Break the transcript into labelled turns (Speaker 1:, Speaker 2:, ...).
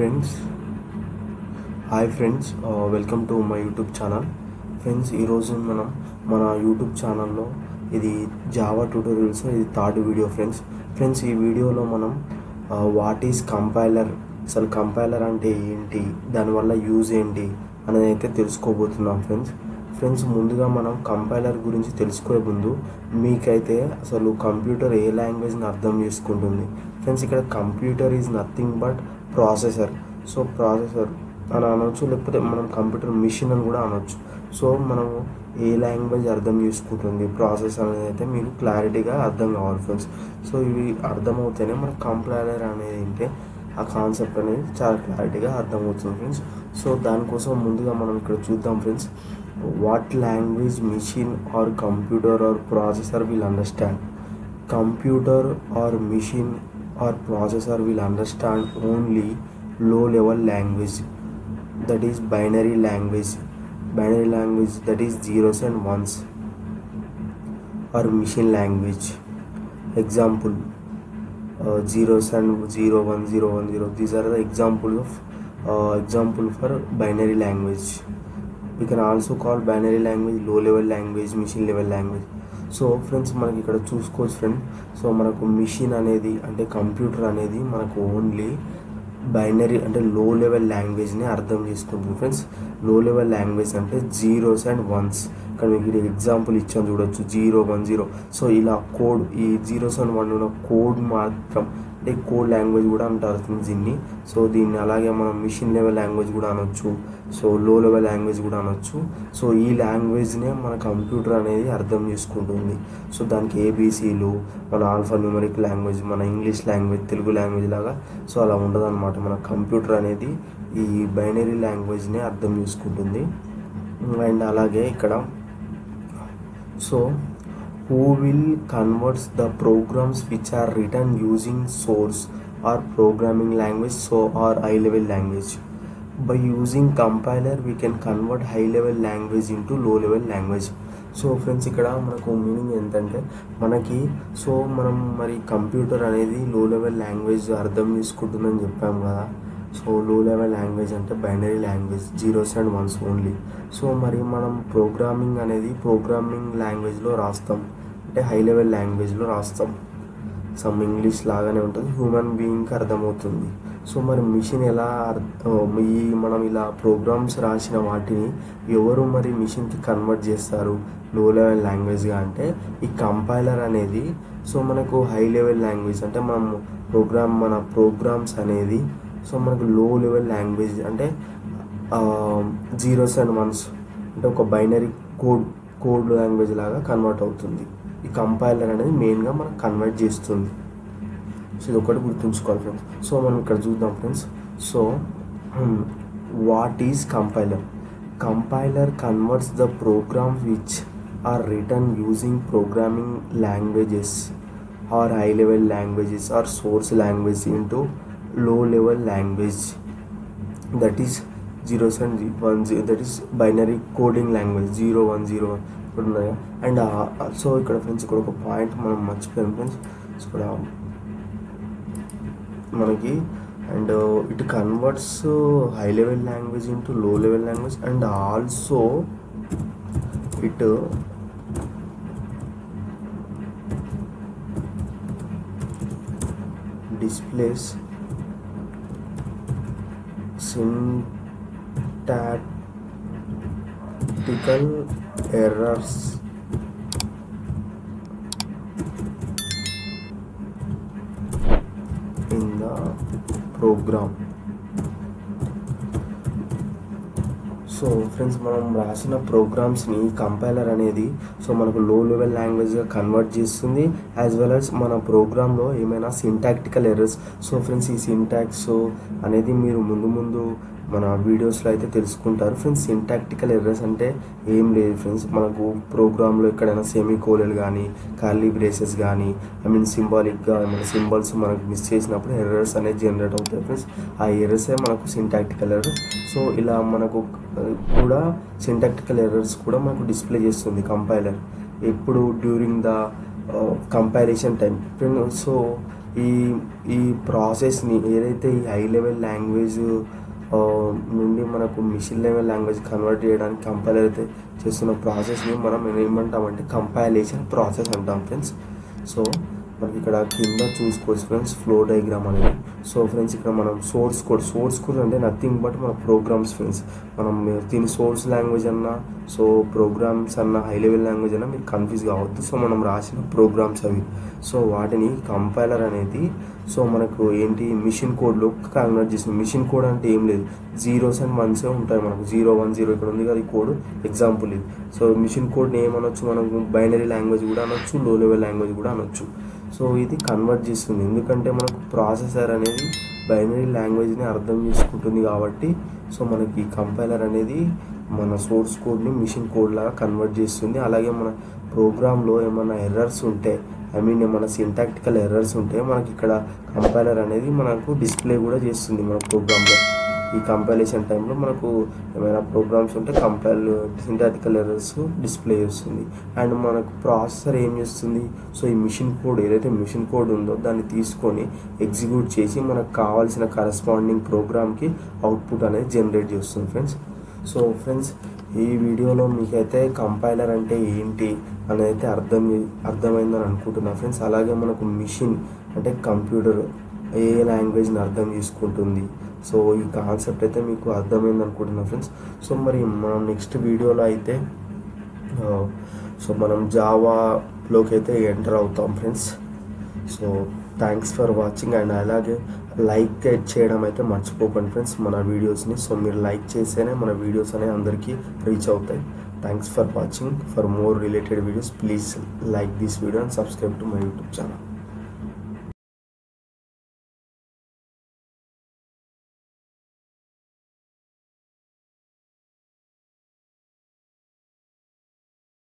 Speaker 1: friends hi friends welcome to my YouTube channel friends ఈరోజు మనం మన యూట్యూబ్ ఛానల్లో ఇది జావా ట్యూటోరియల్స్ ఇది థర్డ్ వీడియో ఫ్రెండ్స్ ఫ్రెండ్స్ ఈ వీడియోలో మనం వాట్ ఈస్ కంపైలర్ అసలు కంపైలర్ అంటే ఏంటి దానివల్ల యూజ్ ఏంటి అనేది అయితే తెలుసుకోబోతున్నాం ఫ్రెండ్స్ ఫ్రెండ్స్ ముందుగా మనం కంపైలర్ గురించి తెలుసుకోే ముందు మీకైతే అసలు కంప్యూటర్ ఏ లాంగ్వేజ్ని అర్థం చేసుకుంటుంది ఫ్రెండ్స్ ఇక్కడ computer is nothing but processor so processor అని అనొచ్చు లేకపోతే మనం కంప్యూటర్ మిషన్ అని కూడా అనొచ్చు సో మనము ఏ లాంగ్వేజ్ అర్థం చేసుకుంటుంది ప్రాసెస్ అనేది అయితే మీకు క్లారిటీగా అర్థం కావాలి ఫ్రెండ్స్ సో ఇవి అర్థమవుతేనే మనకు కంపైలర్ అనేది ఏంటి ఆ కాన్సెప్ట్ అనేది చాలా క్లారిటీగా అర్థమవుతుంది ఫ్రెండ్స్ సో దానికోసం ముందుగా మనం ఇక్కడ చూద్దాం friends what language machine or computer or processor will understand computer or machine or processor will understand only low level language that is binary language binary language that is zeros and ones or machine language example zeros and 0 1 0 1 0 these are the example of uh, example for binary language we can also call binary language low level language machine level language so friends మనకి ఇక్కడ చూసుకోవచ్చు friend so మనకు machine అనేది అంటే computer అనేది మనకు only binary అంటే లో లెవెల్ లాంగ్వేజ్ని అర్థం చేసుకుంటుంది ఫ్రెండ్స్ లో లెవెల్ లాంగ్వేజ్ అంటే జీరోస్ అండ్ వన్స్ ఇక్కడ మీకు ఇది ఎగ్జాంపుల్ ఇచ్చాను చూడొచ్చు జీరో వన్ జీరో సో ఇలా కోడ్ ఈ జీరోస్ అండ్ వన్ ఉన్న కోడ్ మాత్రం అంటే కోడ్ లాంగ్వేజ్ కూడా అంటారు ఫ్రెండ్స్ దీన్ని సో దీన్ని అలాగే మనం మిషన్ లెవెల్ లాంగ్వేజ్ కూడా అనొచ్చు సో లో లెవెల్ లాంగ్వేజ్ కూడా అనొచ్చు సో ఈ లాంగ్వేజ్నే మన కంప్యూటర్ అనేది అర్థం చేసుకుంటుంది సో దానికి ఏబీసీలు మన ఆల్ఫా న్యూమరిక్ లాంగ్వేజ్ మన ఇంగ్లీష్ లాంగ్వేజ్ తెలుగు లాంగ్వేజ్ లాగా సో అలా ఉండదు అనమాట మన కంప్యూటర్ అనేది ఈ బైనరీ లాంగ్వేజ్ని అర్థం చేసుకుంటుంది అండ్ అలాగే ఇక్కడ so who will converts the programs which are written using source or programming language so or high level language by using compiler we can convert high level language into low level language so friends ఇక్కడ మనకు meaning ఏంటంటే మనకి so మనం మరి computer అనేది లో level language అర్థం చేసుకుంటుందని చెప్పాం కదా సో లో లెవెల్ లాంగ్వేజ్ అంటే binary language zeros and ones only so మరి మనం ప్రోగ్రామింగ్ అనేది ప్రోగ్రామింగ్ లాంగ్వేజ్లో రాస్తాం అంటే హై లెవెల్ లాంగ్వేజ్లో రాస్తాం సమ్ ఇంగ్లీష్ లాగానే ఉంటుంది హ్యూమన్ బీయింగ్కి అర్థమవుతుంది సో మరి మిషన్ ఎలా ఈ మనం ఇలా ప్రోగ్రామ్స్ రాసిన వాటిని ఎవరు మరి మిషన్కి కన్వర్ట్ చేస్తారు లో లెవెల్ లాంగ్వేజ్గా అంటే ఈ కంపైలర్ అనేది సో మనకు హై లెవెల్ లాంగ్వేజ్ అంటే మనం ప్రోగ్రామ్ మన ప్రోగ్రామ్స్ అనేది సో మనకు లో లెవెల్ లాంగ్వేజ్ అంటే జీరోస్ అండ్ వన్స్ అంటే ఒక బైనరీ కోడ్ కోడ్ లాంగ్వేజ్ లాగా కన్వర్ట్ అవుతుంది ఈ కంపైలర్ అనేది మెయిన్గా మనకు కన్వర్ట్ చేస్తుంది సో ఇది ఒకటి గుర్తుంచుకోవాలి ఫ్రెండ్స్ సో మనం ఇక్కడ చూద్దాం friends so what is compiler compiler converts the programs which are return using programming languages or high level languages or source language into low level language that is zeros and one zero that is binary coding language zero one zero one ఇప్పుడు ఉన్నాయి and so ఇక్కడ friends ఇక్కడ ఒక point మనం మర్చిపోయాం friends ఇక్కడ మనకి and it converts high level language into low level language and also it displays syntactical errors in the program so friends మనం రాసిన ప్రోగ్రామ్స్ని కంపైలర్ అనేది సో మనకు లో లెవెల్ లాంగ్వేజ్గా కన్వర్ట్ చేస్తుంది యాజ్ వెల్ యాజ్ మన ప్రోగ్రాంలో ఏమైనా సింటాక్టికల్ ఎర్రర్స్ సో ఫ్రెండ్స్ ఈ సింటాక్స్ అనేది మీరు ముందు ముందు మన వీడియోస్లో అయితే తెలుసుకుంటారు ఫ్రెండ్స్ సింటాక్టికల్ ఎర్రర్స్ అంటే ఏం లేదు ఫ్రెండ్స్ మనకు ప్రోగ్రాంలో ఎక్కడైనా సెమీ కోలెల్ కానీ ఖాళీ బ్రేసెస్ కానీ ఐ మీన్ సింబాలిక్గా మన సింబల్స్ మనకు మిస్ చేసినప్పుడు ఎర్రర్స్ అనేది జనరేట్ అవుతాయి ఫ్రెండ్స్ ఆ ఎర్రర్సే మనకు సింటాక్టికల్ ఎర్రర్ సో ఇలా మనకు కూడా సింటాక్టికల్ ఎర్రర్స్ కూడా మనకు డిస్ప్లే చేస్తుంది కంపైలర్ ఎప్పుడు during the comparison time so ఈ ఈ ప్రాసెస్ని ఏదైతే ఈ హై లెవెల్ లాంగ్వేజ్ ఆ, నుండి మనకు మిషన్ లెవెల్ లాంగ్వేజ్ కన్వర్ట్ చేయడానికి కంపైలర్ అయితే చేస్తున్న ప్రాసెస్ని మనం ఏమంటామంటే కంపైలేషన్ ప్రాసెస్ అంటాం ఫ్రెండ్స్ సో మనకి ఇక్కడ కింద చూసుకోవచ్చు ఫ్రెండ్స్ ఫ్లో డయాగ్రామ్ అనేది సో ఫ్రెండ్స్ ఇక్కడ మనం సోర్స్ కోడ్ సోర్స్ కోడ్ అంటే నథింగ్ బట్ మన ప్రోగ్రామ్స్ ఫ్రెండ్స్ మనం దీని సోర్స్ లాంగ్వేజ్ అన్నా సో ప్రోగ్రామ్స్ అన్న హై లెవెల్ లాంగ్వేజ్ అన్నా మీరు కన్ఫ్యూజ్ కావద్దు సో మనం రాసిన ప్రోగ్రామ్స్ అవి సో వాటిని కంపైలర్ అనేది సో మనకు ఏంటి మిషన్ కోడ్లో కన్వర్ట్ చేస్తుంది మిషన్ కోడ్ అంటే ఏం లేదు జీరోస్ అండ్ వన్సే ఉంటాయి మనకు జీరో వన్ జీరో ఇక్కడ ఉంది కదా ఈ కోడ్ ఎగ్జాంపుల్ ఇది సో మిషన్ కోడ్ని ఏమనొచ్చు మనకు బైనరీ లాంగ్వేజ్ కూడా అనొచ్చు లో లెవెల్ లాంగ్వేజ్ కూడా అనొచ్చు సో ఇది కన్వర్ట్ చేస్తుంది ఎందుకంటే మనకు ప్రాసెసర్ అనేది బైనరీ లాంగ్వేజ్ని అర్థం చేసుకుంటుంది కాబట్టి సో మనకి కంపైలర్ అనేది మన సోర్స్ కోడ్ని మిషన్ కోడ్ లాగా కన్వర్ట్ చేస్తుంది అలాగే మన ప్రోగ్రాంలో ఏమైనా ఎర్రర్స్ ఉంటే ఐ మీన్ ఏమైనా సింటాక్టికల్ ఎర్రర్స్ ఉంటే మనకి ఇక్కడ కంపైలర్ అనేది మనకు డిస్ప్లే కూడా చేస్తుంది మన ప్రోగ్రాంలో ఈ కంపైలేషన్ టైంలో మనకు ఏమైనా ప్రోగ్రామ్స్ ఉంటే కంపైల్ సింటాటికల్ ఎర్రర్స్ డిస్ప్లే చేస్తుంది అండ్ మనకు ప్రాసెసర్ ఏం చేస్తుంది సో ఈ మిషన్ కోడ్ ఏదైతే మిషన్ కోడ్ ఉందో దాన్ని తీసుకొని ఎగ్జిక్యూట్ చేసి మనకు కావాల్సిన కరస్పాండింగ్ ప్రోగ్రామ్కి అవుట్పుట్ అనేది జనరేట్ చేస్తుంది ఫ్రెండ్స్ సో ఫ్రెండ్స్ ఈ వీడియోలో మీకైతే కంపైలర్ అంటే ఏంటి అనేది అయితే అర్థం అర్థమైందని అనుకుంటున్నా ఫ్రెండ్స్ అలాగే మనకు మిషన్ అంటే కంప్యూటర్ ఏ లాంగ్వేజ్ని అర్థం చేసుకుంటుంది సో ఈ కాన్సెప్ట్ అయితే మీకు అర్థమైంది అనుకుంటున్నా ఫ్రెండ్స్ సో మరి మనం నెక్స్ట్ వీడియోలో అయితే ఆ, సో మనం జావాలోకి అయితే ఎంటర్ అవుతాం friends so thanks for watching and అలాగే లైక్ చేయడం అయితే మర్చిపోకండి ఫ్రెండ్స్ మన వీడియోస్ని సో మీరు లైక్ చేస్తేనే మన వీడియోస్ అనేవి అందరికీ రీచ్ అవుతాయి thanks for watching for more related videos please like this video and subscribe to my YouTube channel